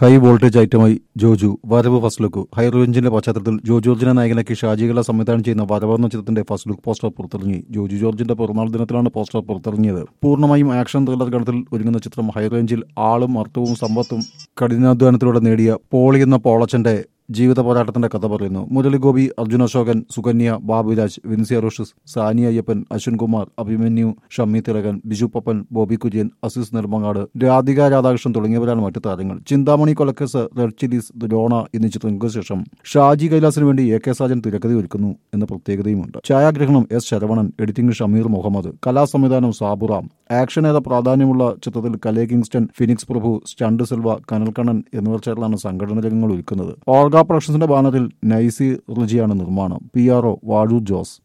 high voltage ഐറ്റമായി Joju വരവ് first look high റേഞ്ചിന്റെ പശ്ചാത്തലത്തിൽ ജോ ജോർജിനെ നായകനാക്കി ഷാജികല സംവിധാനം ചെയ്യുന്ന വരവ് എന്ന ചിത്രത്തിന്റെ ഫസ്റ്റ് ലുക്ക് പോസ്റ്റർ പുറത്തിറങ്ങി ജോജു ജോർജിന്റെ പിറന്നാൾ ദിനത്തിലാണ് പോസ്റ്റർ പുറത്തിറങ്ങിയത് പൂർണ്ണമായും ആക്ഷൻ ത്രില്ലർ ഗണത്തിൽ ഒരുങ്ങുന്ന ചിത്രം ഹൈ റേഞ്ചിൽ ആളും അർത്ഥവും സമ്പത്തും കഠിനാധ്വാനത്തിലൂടെ നേടിയ പോളി എന്ന പോളച്ചന്റെ ജീവിത പോരാട്ടത്തിന്റെ കഥ പറയുന്നു മുരളി ഗോപി അർജുൻ അശോകൻ സുകന്യ ബാബുരാജ് വിൻസി അറോഷസ് സാനി അയ്യപ്പൻ അശ്വിൻ കുമാർ അഭിമന്യു ഷമ്മി തിലകൻ ബിജു പപ്പൻ ബോബി കുര്യൻ അസീസ് നെടുമങ്ങാട് രാധിക രാധാകൃഷ്ണൻ തുടങ്ങിയവരാണ് മറ്റു താരങ്ങൾ ചിന്താമണി കൊലക്കേസ് റെഡ് ചില്ലീസ് ദ്രോണ എന്നീ ചിത്രങ്ങൾക്ക് ശേഷം ഷാജി കൈലാസിന് വേണ്ടി എ കെ സാജൻ തിരക്കഥ ഒരുക്കുന്നു എന്ന പ്രത്യേകതയുമുണ്ട് ഛായാഗ്രഹണം എസ് ശരവണൻ എഡിറ്റിംഗ് ഷമീർ മുഹമ്മദ് കലാസംവിധാനം സാബുറാം ആക്ഷൻ ഏറെ പ്രാധാന്യമുള്ള ചിത്രത്തിൽ Kalai Kingston Phoenix Prabhu stunt Silva Kanalkannan എന്നിവർ ചേർന്നാണ് സംഘടന രംഗങ്ങൾ ഒരുക്കുന്നത് ഓർഗ പ്രൊഡക്ഷൻസിന്റെ ബാനറിൽ നൈസി റിജിയാണ് നിർമ്മാണം P R O Vazhoor Jose